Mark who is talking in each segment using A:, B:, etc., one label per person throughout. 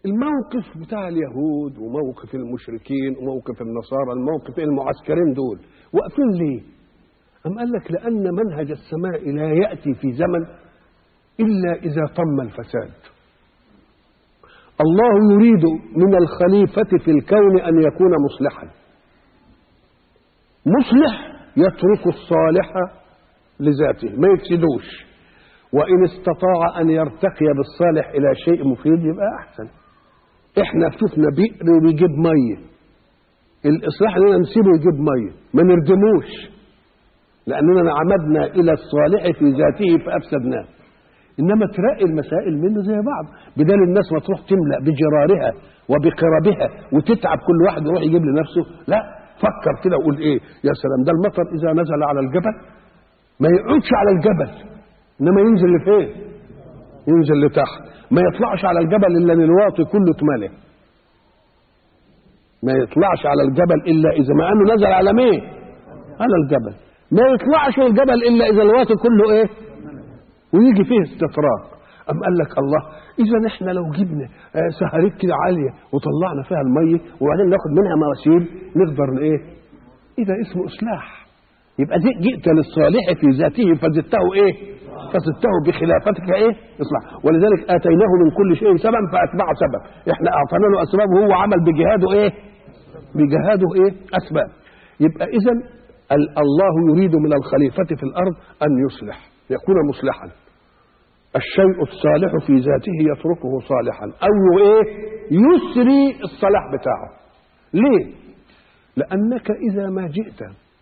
A: الموقف بتاع اليهود وموقف المشركين وموقف النصارى الموقف المعسكرين دول واقفين ليه أم قال لك لأن منهج السماء لا يأتي في زمن إلا إذا طم الفساد الله يريد من الخليفة في الكون أن يكون مصلحا مصلح يترك الصالح لذاته ما يفسدوش وإن استطاع أن يرتقي بالصالح إلى شيء مفيد يبقى أحسن إحنا شفنا بئر بيجيب مية الإصلاح إننا نسيبه يجيب مية ما نردموش لأننا عمدنا إلى الصالح في ذاته فأفسدناه إنما ترقي المسائل منه زي بعض بدل الناس ما تروح تملأ بجرارها وبقربها وتتعب كل واحد يروح يجيب لنفسه لا فكر كده وقول إيه يا سلام ده المطر إذا نزل على الجبل ما يقعدش على الجبل إنما ينزل لفين ينزل لتحت ما يطلعش على الجبل إلا للواطي كله اتملى ما يطلعش على الجبل إلا إذا ما أنه نزل على مين على الجبل ما يطلعش الجبل الا اذا الواطي كله ايه ويجي فيه استطراد أم قال لك الله إذا إحنا لو جبنا آه سهريك كده عالية وطلعنا فيها المية وبعدين ناخد منها مواسير نقدر إيه؟ إذا اسمه إصلاح يبقى دي جئت للصالح في ذاته فزدته إيه؟ فزدته بخلافتك إيه؟ إصلاح ولذلك آتيناه من كل شيء سببا فأتبع سبب إحنا أعطينا له أسباب وهو عمل بجهاده إيه؟ بجهاده إيه؟ أسباب يبقى إذا الله يريد من الخليفة في الأرض أن يصلح يكون مصلحا الشيء الصالح في ذاته يتركه صالحا أو إيه يسري الصلاح بتاعه ليه لأنك إذا ما جئت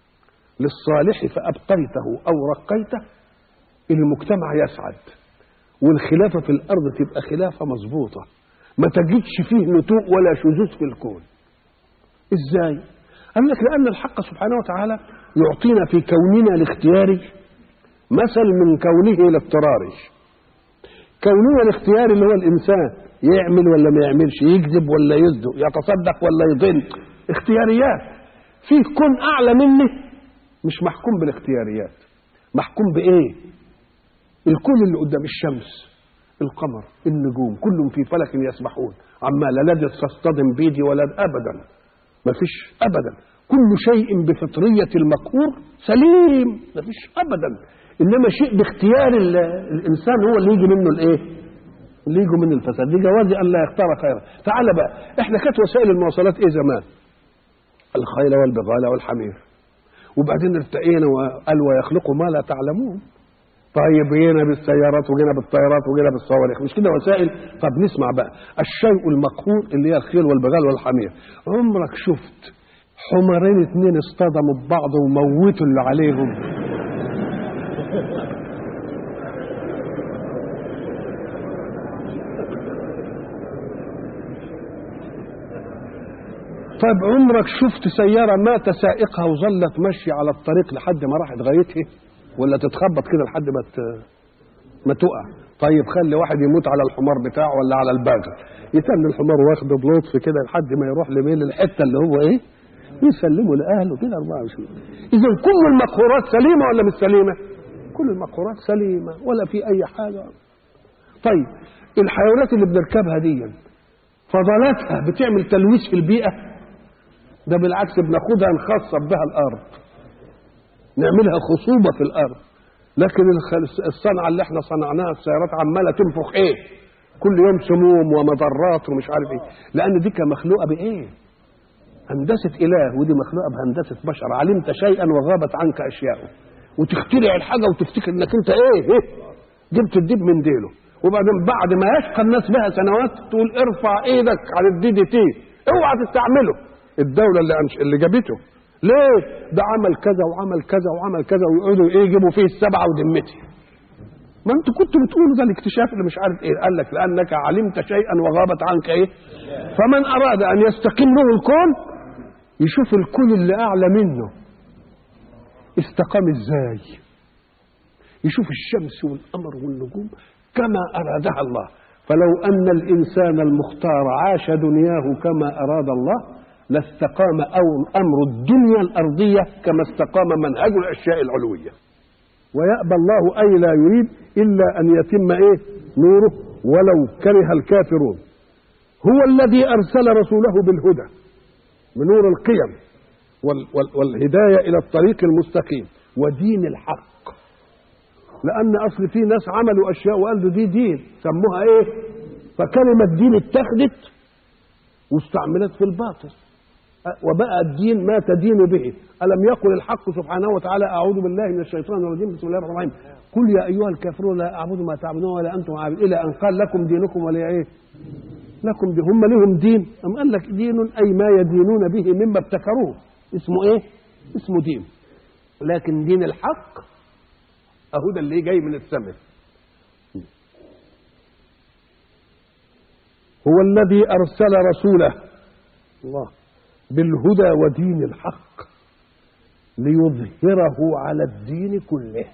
A: للصالح فأبقيته أو رقيته المجتمع يسعد والخلافة في الأرض تبقى خلافة مظبوطة ما تجدش فيه نتوء ولا شذوذ في الكون ازاي قال لك لأن الحق سبحانه وتعالى يعطينا في كوننا الاختياري مثل من كونه الاضطراري كوننا الاختياري اللي هو الإنسان يعمل ولا ما يعملش يكذب ولا يصدق يتصدق ولا يضل اختياريات في كون أعلى مني مش محكوم بالاختياريات محكوم بإيه الكون اللي قدام الشمس القمر النجوم كلهم في فلك يسبحون عمال لا لا تصطدم بيدي ولا أبدا ما فيش ابدا كل شيء بفطريه المقهور سليم ما فيش ابدا انما شيء باختيار الانسان هو اللي يجي منه الايه اللي يجي منه الفساد لجواز ان لا يختار خيرا تعال بقى احنا كانت وسائل المواصلات ايه زمان الخيل والبغال والحمير وبعدين ارتقينا وقال ويخلق ما لا تعلمون طيب جينا بالسيارات وجينا بالطيارات وجينا بالصواريخ مش كده وسائل طب نسمع بقى الشيء المقهور اللي هي الخيل والبغال والحمير عمرك شفت حمارين اتنين اصطدموا ببعض وموتوا اللي عليهم طيب عمرك شفت سيارة مات سائقها وظلت ماشية على الطريق لحد ما راحت غايتها ولا تتخبط كده لحد ما ما تقع طيب خلي واحد يموت على الحمار بتاعه ولا على البغل يتم الحمار واخده بلطف كده لحد ما يروح لميل الحته اللي هو ايه يسلمه لاهله كده 24 اذا كل المقهورات سليمه ولا مش سليمه كل المقهورات سليمه ولا في اي حاجه طيب الحيوانات اللي بنركبها دي فضلاتها بتعمل تلويث في البيئه ده بالعكس بناخدها نخصب بها الارض نعملها خصوبه في الارض لكن الصنعه اللي احنا صنعناها السيارات عماله تنفخ ايه كل يوم سموم ومضرات ومش عارف ايه لان دي كان مخلوقه بايه هندسه اله ودي مخلوقه بهندسه بشر علمت شيئا وغابت عنك اشياء وتخترع الحاجه وتفتكر انك انت ايه, إيه؟ جبت الديب من ديله وبعدين بعد ما يشقى الناس بها سنوات تقول ارفع ايدك عن الدي دي تي اوعى تستعمله الدوله اللي أنش... اللي جابته ليه ده عمل كذا وعمل كذا وعمل كذا ويقعدوا ايه يجيبوا فيه السبعه ودمتي ما انت كنت بتقولوا ده الاكتشاف اللي مش عارف ايه قال لك لانك علمت شيئا وغابت عنك ايه فمن اراد ان يستقيم له الكون يشوف الكون اللي اعلى منه استقام ازاي يشوف الشمس والقمر والنجوم كما ارادها الله فلو ان الانسان المختار عاش دنياه كما اراد الله لاستقام أو امر الدنيا الارضيه كما استقام منهج الاشياء العلويه ويأبى الله أي لا يريد إلا أن يتم إيه نوره ولو كره الكافرون هو الذي ارسل رسوله بالهدى بنور القيم وال وال والهدايه الى الطريق المستقيم ودين الحق لان اصل في ناس عملوا اشياء وقالوا دي دين سموها ايه فكلمه دين اتخذت واستعملت في الباطل وبقى الدين ما تدين به ألم يقل الحق سبحانه وتعالى أعوذ بالله من الشيطان الرجيم بسم الله الرحمن الرحيم قل يا أيها الكافرون لا أعبد ما تعبدون ولا أنتم عابدون إلى أن قال لكم دينكم ولا إيه لكم دي هم لهم دين أم قال لك دين أي ما يدينون به مما ابتكروه اسمه إيه اسمه دين لكن دين الحق أهو ده اللي جاي من السماء هو الذي أرسل رسوله الله بالهدى ودين الحق ليظهره على الدين كله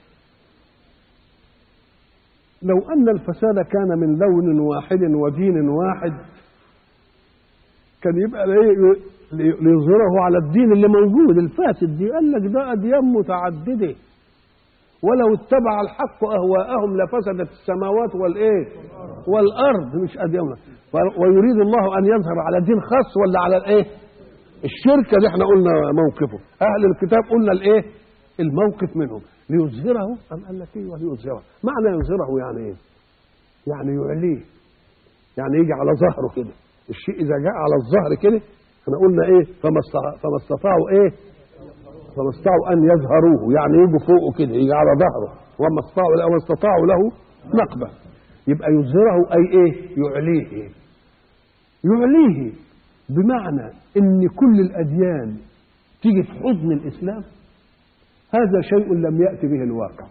A: لو أن الفساد كان من لون واحد ودين واحد كان يبقى ليظهره على الدين اللي موجود الفاسد دي قال لك ده أديان متعددة ولو اتبع الحق أهواءهم لفسدت السماوات والإيه والأرض مش أديان ويريد الله أن يظهر على دين خاص ولا على الإيه الشركه دي احنا قلنا موقفه اهل الكتاب قلنا الايه الموقف منهم ليظهره ام قال لك ايه وليظهره معنى يظهره يعني ايه يعني يعليه يعني يجي على ظهره كده الشيء اذا جاء على الظهر كده احنا قلنا ايه فما فما استطاعوا ايه فما استطاعوا ان يظهروه يعني يجوا فوقه كده يجي على ظهره وما استطاعوا وما استطاعوا له نقبه يبقى يظهره اي ايه يعليه يعليه بمعنى ان كل الاديان تيجي في حضن الاسلام هذا شيء لم ياتي به الواقع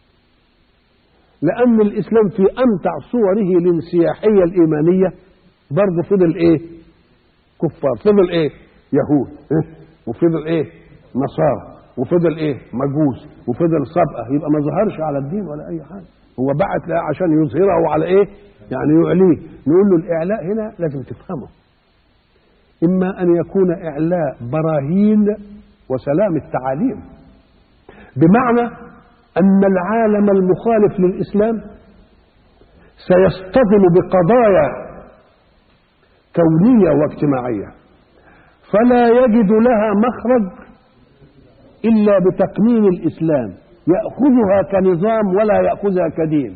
A: لان الاسلام في امتع صوره الانسياحيه الايمانيه برضه فضل ايه كفار فضل ايه يهود إيه؟ وفضل ايه نصارى وفضل ايه مجوس وفضل سبقه يبقى ما ظهرش على الدين ولا اي حاجه هو بعت لا عشان يظهره على ايه يعني يعليه نقول له الاعلاء هنا لازم تفهمه إما أن يكون إعلاء براهين وسلام التعاليم بمعنى أن العالم المخالف للإسلام سيصطدم بقضايا كونية واجتماعية فلا يجد لها مخرج إلا بتقنين الإسلام يأخذها كنظام ولا يأخذها كدين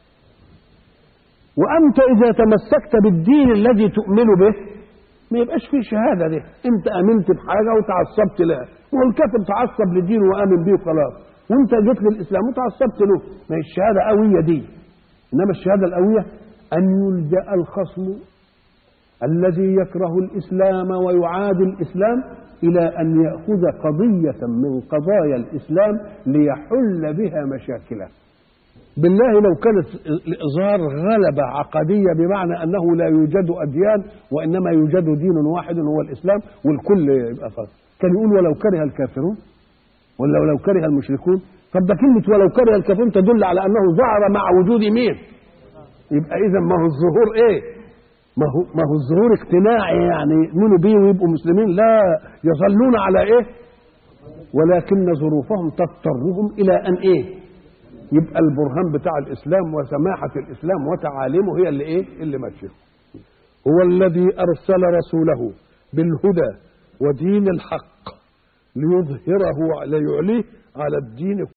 A: وأنت إذا تمسكت بالدين الذي تؤمن به ما يبقاش فيه شهاده ده انت امنت بحاجه وتعصبت لها والكافر تعصب لدينه وامن بيه وخلاص وانت جيت للاسلام وتعصبت له ما هي الشهاده قويه دي انما الشهاده القويه ان يلجا الخصم الذي يكره الاسلام ويعادي الاسلام الى ان ياخذ قضيه من قضايا الاسلام ليحل بها مشاكله بالله لو كانت الإظهار غلبة عقدية بمعنى أنه لا يوجد أديان وإنما يوجد دين واحد هو الإسلام والكل يبقى فرق كان يقول ولو كره الكافرون ولا ولو كره المشركون طب ده كلمة ولو كره الكافرون تدل على أنه ظهر مع وجود مين يبقى إذا ما هو الظهور إيه ما هو ما هو الظهور اقتناعي يعني يؤمنوا بيه ويبقوا مسلمين لا يظلون على إيه ولكن ظروفهم تضطرهم إلى أن إيه يبقى البرهان بتاع الاسلام وسماحه الاسلام وتعاليمه هي اللي ايه اللي ماشيه هو الذي ارسل رسوله بالهدى ودين الحق ليظهره ليعليه على الدين